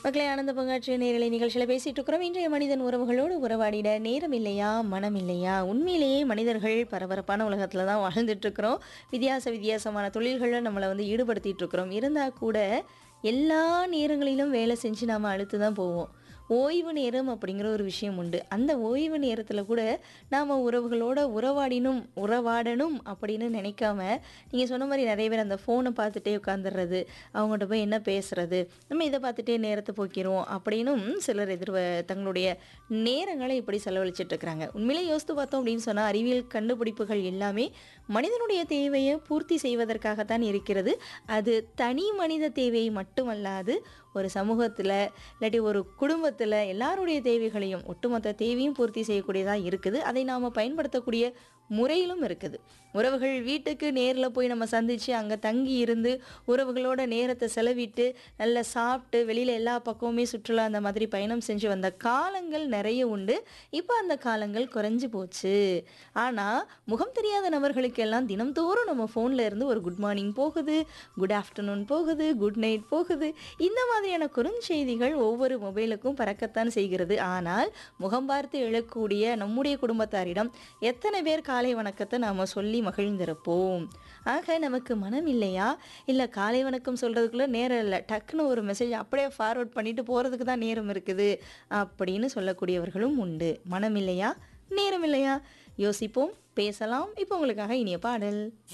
மக்களை ஆனந்த பங்காற்றிய நேரலை நிகழ்ச்சியில் பேசிட்டு இருக்கிறோம் இன்றைய மனிதன் உறவுகளோடு உறவாடிட நேரம் இல்லையா மனம் இல்லையா உண்மையிலேயே மனிதர்கள் பரபரப்பான உலகத்தில் தான் வாழ்ந்துட்டு இருக்கிறோம் வித்தியாச வித்தியாசமான தொழில்களில் நம்மளை வந்து ஈடுபடுத்திட்டு இருக்கிறோம் இருந்தால் கூட எல்லா நேரங்களிலும் வேலை செஞ்சு நாம் அழுத்து தான் போவோம் ஓய்வு நேரம் அப்படிங்கிற ஒரு விஷயம் உண்டு அந்த ஓய்வு நேரத்தில் கூட நாம் உறவுகளோட உறவாடினும் உறவாடணும் அப்படின்னு நினைக்காம நீங்கள் சொன்ன மாதிரி நிறைய பேர் அந்த ஃபோனை பார்த்துட்டே உட்காந்துடுறது அவங்ககிட்ட போய் என்ன பேசுறது நம்ம இதை பார்த்துட்டே நேரத்தை போக்கிடுவோம் அப்படின்னும் சிலர் எதிர்வ தங்களுடைய நேரங்களை இப்படி செலவழிச்சிட்டு இருக்கிறாங்க உண்மையிலே யோசித்து பார்த்தோம் அப்படின்னு சொன்னால் அறிவியல் கண்டுபிடிப்புகள் எல்லாமே மனிதனுடைய தேவையை பூர்த்தி செய்வதற்காகத்தான் இருக்கிறது அது தனி மனித தேவையை மட்டுமல்லாது ஒரு சமூகத்தில் இல்லாட்டி ஒரு குடும்பத்தில் எல்லாருடைய தேவைகளையும் ஒட்டுமொத்த தேவையும் பூர்த்தி செய்யக்கூடியதாக இருக்குது அதை நாம் பயன்படுத்தக்கூடிய முறையிலும் இருக்குது உறவுகள் வீட்டுக்கு நேரில் போய் நம்ம சந்தித்து அங்கே தங்கி இருந்து உறவுகளோட நேரத்தை செலவிட்டு நல்லா சாப்பிட்டு வெளியில் எல்லா பக்கமுமே சுற்றுலா அந்த மாதிரி பயணம் செஞ்சு வந்த காலங்கள் நிறைய உண்டு இப்போ அந்த காலங்கள் குறைஞ்சி போச்சு ஆனால் முகம் தெரியாத நபர்களுக்கெல்லாம் தினம்தோறும் நம்ம ஃபோனில் இருந்து ஒரு குட் மார்னிங் போகுது குட் ஆஃப்டர்நூன் போகுது குட் நைட் போகுது இந்த மாதிரியான குறுஞ்செய்திகள் ஒவ்வொரு மொபைலுக்கும் பறக்கத்தான் செய்கிறது ஆனால் முகம் பார்த்து எழக்கூடிய நம்முடைய குடும்பத்தாரிடம் எத்தனை பேர் காலை வணக்கத்தை நாம் சொல்லி மகிழ்ந்திருப்போம் ஆக நமக்கு மனம் இல்லையா இல்லை காலை வணக்கம் சொல்கிறதுக்குள்ள நேரம் இல்லை டக்குன்னு ஒரு மெசேஜ் அப்படியே ஃபார்வர்ட் பண்ணிட்டு போகிறதுக்கு தான் நேரம் இருக்குது அப்படின்னு சொல்லக்கூடியவர்களும் உண்டு மனம் இல்லையா நேரம் இல்லையா யோசிப்போம் பேசலாம் இப்போ உங்களுக்காக இனிய பாடல்